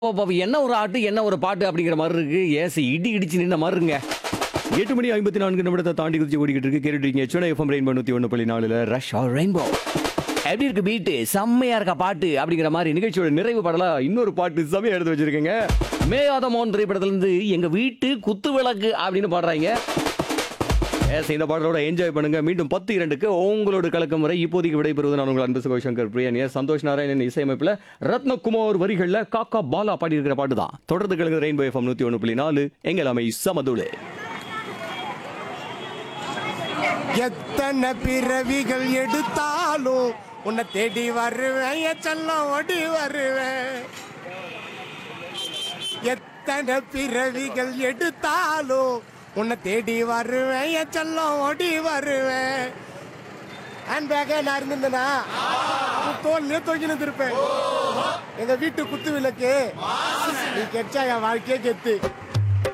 அப்ப என்ன ஒரு ஆட்டு என்ன ஒரு பாட்டு அப்படிங்கிற மாதிரி இருக்கு ஏசி இடி இடிச்சு நின்ன மாதிரி இருங்க எட்டு மணி ஐம்பத்தி நான்கு நிமிடத்தை தாண்டி குதிச்சு ஓடிக்கிட்டு இருக்கு கேட்டுருக்கீங்க சுனை எஃப்எம் ரெயின்போ நூத்தி ஒன்று புள்ளி நாலுல ரஷ் ஆர் ரெயின்போ எப்படி இருக்கு பீட்டு செம்மையா இருக்கா பாட்டு அப்படிங்கிற மாதிரி நிகழ்ச்சியோட நிறைவு பாடலா இன்னொரு பாட்டு செம்மையா எடுத்து வச்சிருக்கீங்க மேயாத மோன் திரைப்படத்துல இருந்து எங்க வீட்டு குத்து விளக்கு அப்படின்னு பாடுறாங்க எஸ் இந்த பாடலோட என்ஜாய் பண்ணுங்க மீண்டும் பத்து இரண்டுக்கு உங்களோட கலக்கம் வரை இப்போதைக்கு விடைபெறுவது நான் உங்கள் அன்பு சிவசங்கர் பிரியன் எஸ் சந்தோஷ் நாராயணன் இசையமைப்பில் ரத்னகுமார் வரிகளில் காக்கா பாலா பாடி இருக்கிற பாட்டு தான் தொடர்ந்து கலங்க ரெயின்போ எஃப்எம் நூற்றி ஒன்று புள்ளி நாலு எங்கள் அமை சமதுளே எத்தனை பிறவிகள் எடுத்தாலும் உன்னை தேடி வருவேன் என் செல்லம் ஓடி வருவேன் எத்தனை பிறவிகள் எடுத்தாலும் உன்னை தேடி வருவேன் என் செல்லம் ஓடி வருவேன் ஹேண்ட் பேக்கே நான் இருந்திருந்தேனா தோல்லே தொங்கினு இருப்பேன் எங்க வீட்டு குத்து விளக்கு நீ கெச்சா என் வாழ்க்கையே கெத்து